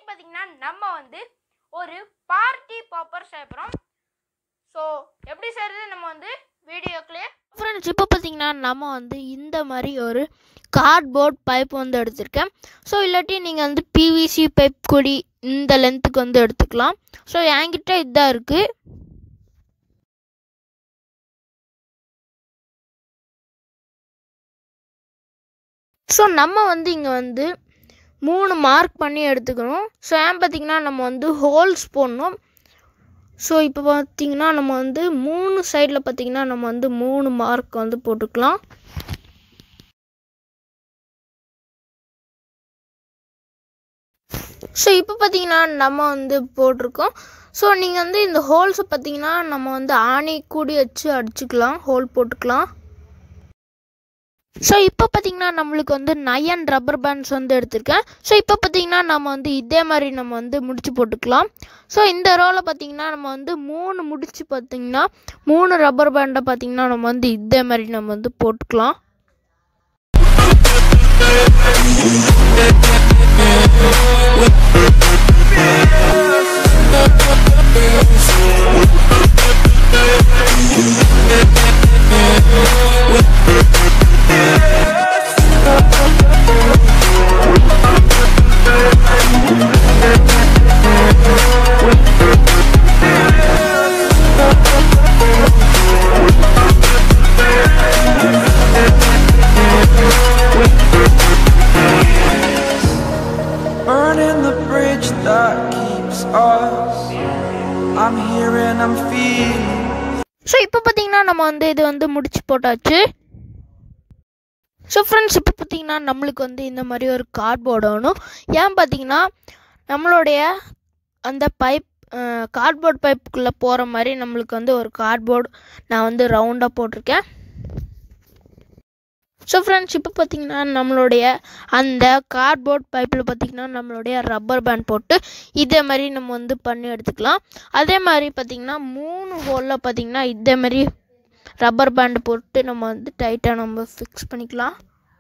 பார்த்தீங்கன்னா நம்ம வந்து ஒரு பார்ட்டி பாப்பர் செய்யப்படுறோம் ஸோ எப்படி செய்கிறது நம்ம வந்து வீடியோக்குள்ளே ஃப்ரெண்ட்ஸ் இப்போ பார்த்தீங்கன்னா நம்ம வந்து இந்த மாதிரி ஒரு கார்ட்போர்ட் பைப் வந்து எடுத்திருக்கேன் ஸோ இல்லாட்டி நீங்கள் வந்து பிவிசி பைப் கொடி இந்த லென்த்துக்கு வந்து எடுத்துக்கலாம் ஸோ என்கிட்ட இதான் இருக்குது ஸோ நம்ம வந்து இங்கே வந்து மூணு மார்க் பண்ணி எடுத்துக்கணும் ஸோ ஏன் பார்த்தீங்கன்னா நம்ம வந்து ஹோல்ஸ் போடணும் ஸோ இப்போ பார்த்தீங்கன்னா நம்ம வந்து மூணு சைடில் பார்த்தீங்கன்னா நம்ம வந்து மூணு மார்க் வந்து போட்டுக்கலாம் ஸோ இப்போ பார்த்தீங்கன்னா நம்ம வந்து போட்டிருக்கோம் ஸோ நீங்கள் வந்து இந்த ஹோல்ஸை பார்த்தீங்கன்னா நம்ம வந்து ஆணி கூடி வச்சு அடிச்சுக்கலாம் ஹோல் போட்டுக்கலாம் ஸோ இப்போ பார்த்தீங்கன்னா நம்மளுக்கு வந்து நயன் ரப்பர் பேண்ட்ஸ் வந்து எடுத்திருக்கேன் ஸோ இப்போ பார்த்தீங்கன்னா நம்ம வந்து இதே மாதிரி நம்ம வந்து முடிச்சு போட்டுக்கலாம் ஸோ இந்த ரோவில் பார்த்தீங்கன்னா நம்ம வந்து மூணு முடிச்சு பார்த்தீங்கன்னா மூணு ரப்பர் பேண்டை பார்த்தீங்கன்னா நம்ம வந்து இதே மாதிரி நம்ம வந்து போட்டுக்கலாம் burning the bridge that keeps us. I'm here and I'm feeling. So இப்போ பார்த்தீங்கன்னா நம்ம வந்து இது வந்து முடிச்சு போட்டாச்சு ஸோ ஃப்ரெண்ட்ஸ் இப்போ பார்த்தீங்கன்னா நம்மளுக்கு வந்து இந்த மாதிரி ஒரு கார்ட்போர்டு வேணும் ஏன் பார்த்தீங்கன்னா நம்மளுடைய அந்த பைப் கார்ட்போர்ட் பைப்புக்குள்ளே போகிற மாதிரி நம்மளுக்கு வந்து ஒரு கார்ட்போர்டு நான் வந்து ரவுண்டாக போட்டிருக்கேன் ஸோ ஃப்ரெண்ட்ஸ் இப்போ பார்த்தீங்கன்னா நம்மளுடைய அந்த கார்ட்போர்ட் பைப்பில் பார்த்தீங்கன்னா நம்மளுடைய ரப்பர் பேண்ட் போட்டு இதே மாதிரி நம்ம வந்து பண்ணி எடுத்துக்கலாம் அதே மாதிரி பார்த்தீங்கன்னா மூணு ஹோலில் பார்த்தீங்கன்னா இதே மாதிரி ரப்பர் பேண்ட் போட்டு நம்ம வந்து டைட்டாக நம்ம ஃபிக்ஸ் பண்ணிக்கலாம்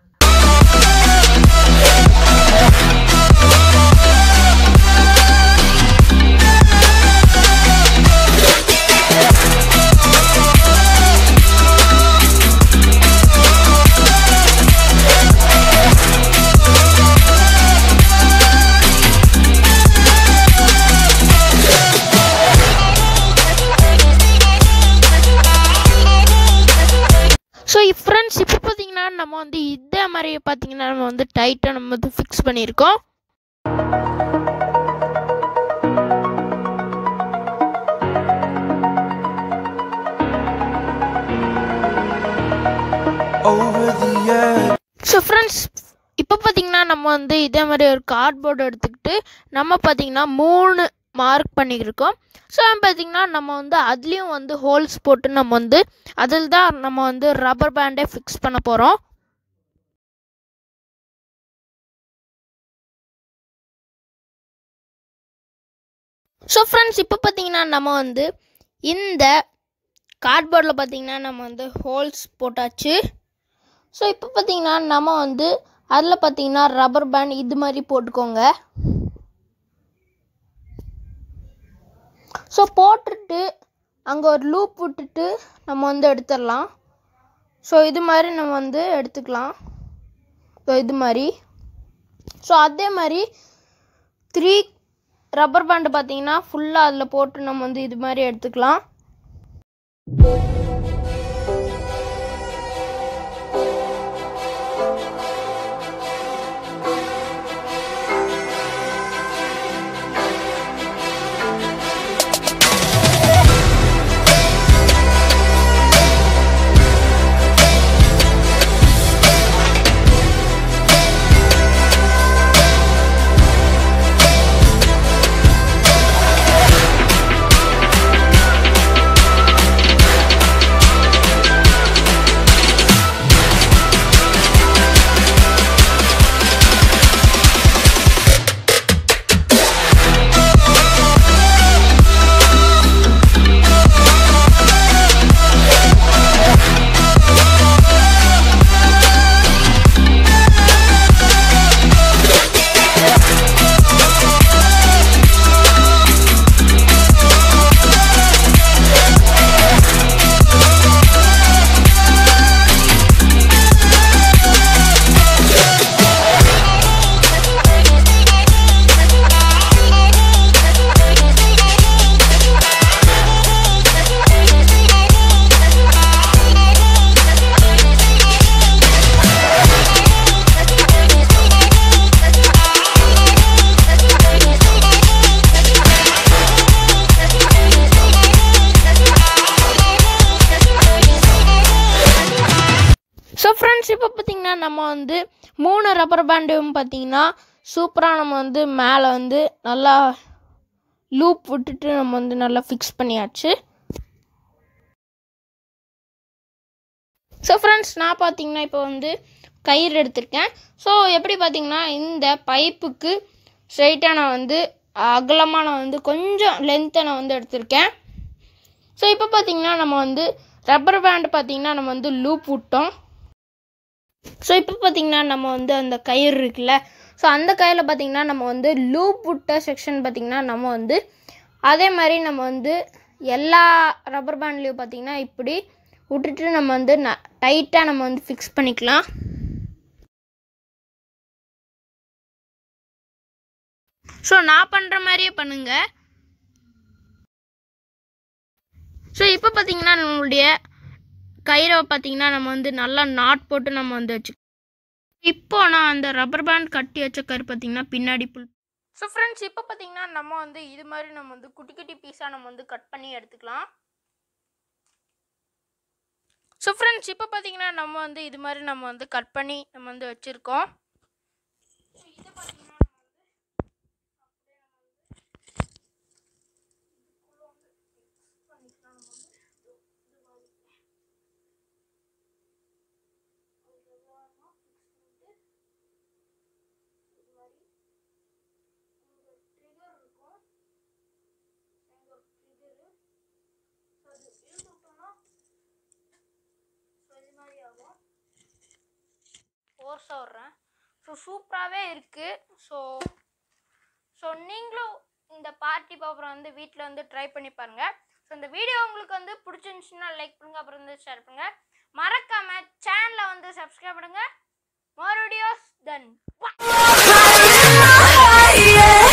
ஸோ ஃப்ரெண்ட்ஸ் இப்போ பார்த்தீங்கன்னா நம்ம வந்து இதே மாதிரி பார்த்தீங்கன்னா நம்ம வந்து டைட்டாக நம்ம வந்து ஃபிக்ஸ் பண்ணியிருக்கோம் Over the edge. So friends இப்போ பார்த்தீங்கன்னா நம்ம வந்து இதே மாதிரி ஒரு கார்ட்போர்டு எடுத்துக்கிட்டு நம்ம பார்த்தீங்கன்னா மூணு மார்க் பண்ணியிருக்கோம் ஸோ பார்த்தீங்கன்னா நம்ம வந்து அதுலேயும் வந்து ஹோல்ஸ் போட்டு நம்ம வந்து அதில் தான் நம்ம வந்து ரப்பர் பேண்டே ஃபிக்ஸ் பண்ண போகிறோம் ஸோ ஃப்ரெண்ட்ஸ் இப்போ பார்த்தீங்கன்னா நம்ம வந்து இந்த கார்ட்போர்டில் பார்த்தீங்கன்னா நம்ம வந்து ஹோல்ஸ் போட்டாச்சு ஸோ இப்போ பார்த்தீங்கன்னா நம்ம வந்து அதில் பார்த்தீங்கன்னா ரப்பர் பேண்ட் இது மாதிரி போட்டுக்கோங்க ஸோ போட்டுட்டு அங்கே ஒரு லூப் விட்டுட்டு நம்ம வந்து எடுத்துடலாம் ஸோ இது மாதிரி நம்ம வந்து எடுத்துக்கலாம் ஸோ இது மாதிரி ஸோ அதே மாதிரி த்ரீ ரப்பர் பேண்டு பார்த்தீங்கன்னா ஃபுல்லாக அதில் போட்டு நம்ம வந்து இது மாதிரி எடுத்துக்கலாம் நம்ம வந்து மூணு ரப்பர் பேண்டும் பார்த்தீங்கன்னா சூப்பராக நம்ம வந்து மேலே வந்து நல்லா லூப் விட்டுட்டு நம்ம வந்து நல்லா ஃபிக்ஸ் பண்ணியாச்சு ஸோ ஃப்ரெண்ட்ஸ் நான் பார்த்தீங்கன்னா இப்போ வந்து கயிறு எடுத்திருக்கேன் ஸோ எப்படி பார்த்தீங்கன்னா இந்த பைப்புக்கு ஸ்ட்ரைட்டாக நான் வந்து அகலமாக நான் வந்து கொஞ்சம் லென்த்தை நான் வந்து எடுத்திருக்கேன் ஸோ இப்போ பார்த்தீங்கன்னா நம்ம வந்து ரப்பர் பேண்ட் பார்த்தீங்கன்னா நம்ம வந்து லூப் விட்டோம் ஸோ இப்போ பார்த்தீங்கன்னா நம்ம வந்து அந்த கயிறு இருக்குல்ல ஸோ அந்த கயிறில் பார்த்தீங்கன்னா நம்ம வந்து லூப் விட்ட செக்ஷன் பார்த்தீங்கன்னா நம்ம வந்து அதே மாதிரி நம்ம வந்து எல்லா ரப்பர் பேண்ட்லேயும் பார்த்தீங்கன்னா இப்படி விட்டுட்டு நம்ம வந்து ந டைட்டாக நம்ம வந்து ஃபிக்ஸ் பண்ணிக்கலாம் ஸோ நான் பண்ணுற மாதிரியே பண்ணுங்க ஸோ இப்போ பார்த்தீங்கன்னா நம்மளுடைய கயிறை பார்த்தீங்கன்னா நம்ம வந்து நல்லா நாட் போட்டு நம்ம வந்து வச்சு இப்போ நான் அந்த ரப்பர் பேண்ட் கட்டி வச்ச கயிறு பார்த்தீங்கன்னா பின்னாடி புல் ஸோ ஃப்ரெண்ட்ஸ் இப்போ பார்த்தீங்கன்னா நம்ம வந்து இது மாதிரி நம்ம வந்து குட்டி குட்டி பீஸாக நம்ம வந்து கட் பண்ணி எடுத்துக்கலாம் ஸோ ஃப்ரெண்ட்ஸ் இப்போ பார்த்தீங்கன்னா நம்ம வந்து இது மாதிரி நம்ம வந்து கட் பண்ணி நம்ம வந்து வச்சுருக்கோம் ஃபோர்ஸாக விட்றேன் ஸோ சூப்பராகவே இருக்குது ஸோ ஸோ நீங்களும் இந்த பார்ட்டி பாப்பரை வந்து வீட்டில் வந்து ட்ரை பண்ணி பாருங்கள் ஸோ இந்த வீடியோ உங்களுக்கு வந்து பிடிச்சிருந்துச்சுன்னா லைக் பண்ணுங்கள் அப்புறம் வந்து ஷேர் பண்ணுங்கள் மறக்காமல் சேனலை வந்து சப்ஸ்கிரைப் பண்ணுங்கள் மோர் வீடியோஸ் தென் yeah.